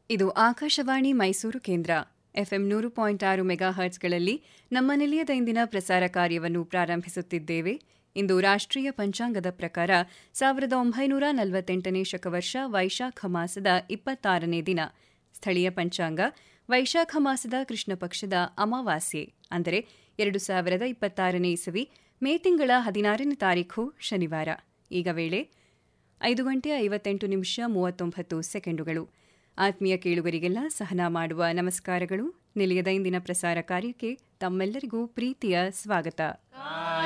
ಇದು ಆಕಾಶವಾಣಿ ಮೈಸೂರು ಕೇಂದ್ರ ಎಫ್ಎಂ ನೂರು ಪಾಯಿಂಟ್ ಆರು ಮೆಗಾ ಹರ್ಟ್ಸ್ಗಳಲ್ಲಿ ನಮ್ಮ ನಿಲಯದ ಇಂದಿನ ಪ್ರಸಾರ ಕಾರ್ಯವನ್ನು ಪ್ರಾರಂಭಿಸುತ್ತಿದ್ದೇವೆ ಇಂದು ರಾಷ್ಟ್ರೀಯ ಪಂಚಾಂಗದ ಪ್ರಕಾರ ಸಾವಿರದ ಒಂಬೈನೂರ ನಲವತ್ತೆಂಟನೇ ಶಕವರ್ಷ ವೈಶಾಖ ಮಾಸದ ಇಪ್ಪತ್ತಾರನೇ ದಿನ ಸ್ಥಳೀಯ ಪಂಚಾಂಗ ವೈಶಾಖ ಮಾಸದ ಕೃಷ್ಣ ಪಕ್ಷದ ಅಮಾವಾಸ್ಯೆ ಅಂದರೆ ಎರಡು ಸಾವಿರದ ಇಪ್ಪತ್ತಾರನೇ ಇಸವಿ ಮೇ ತಿಂಗಳ ಹದಿನಾರನೇ ತಾರೀಖು ಶನಿವಾರ ಈಗ ವೇಳೆ ಐದು ಗಂಟೆ ಐವತ್ತೆಂಟು ನಿಮಿಷ ಮೂವತ್ತೊಂಬತ್ತು ಸೆಕೆಂಡುಗಳು ಆತ್ಮೀಯ ಕೇಳುಗರಿಗೆಲ್ಲ ಸಹನ ಮಾಡುವ ನಮಸ್ಕಾರಗಳು ನಿಲಯದ ಇಂದಿನ ಪ್ರಸಾರ ಕಾರ್ಯಕ್ಕೆ ತಮ್ಮೆಲ್ಲರಿಗೂ ಪ್ರೀತಿಯ ಸ್ವಾಗತ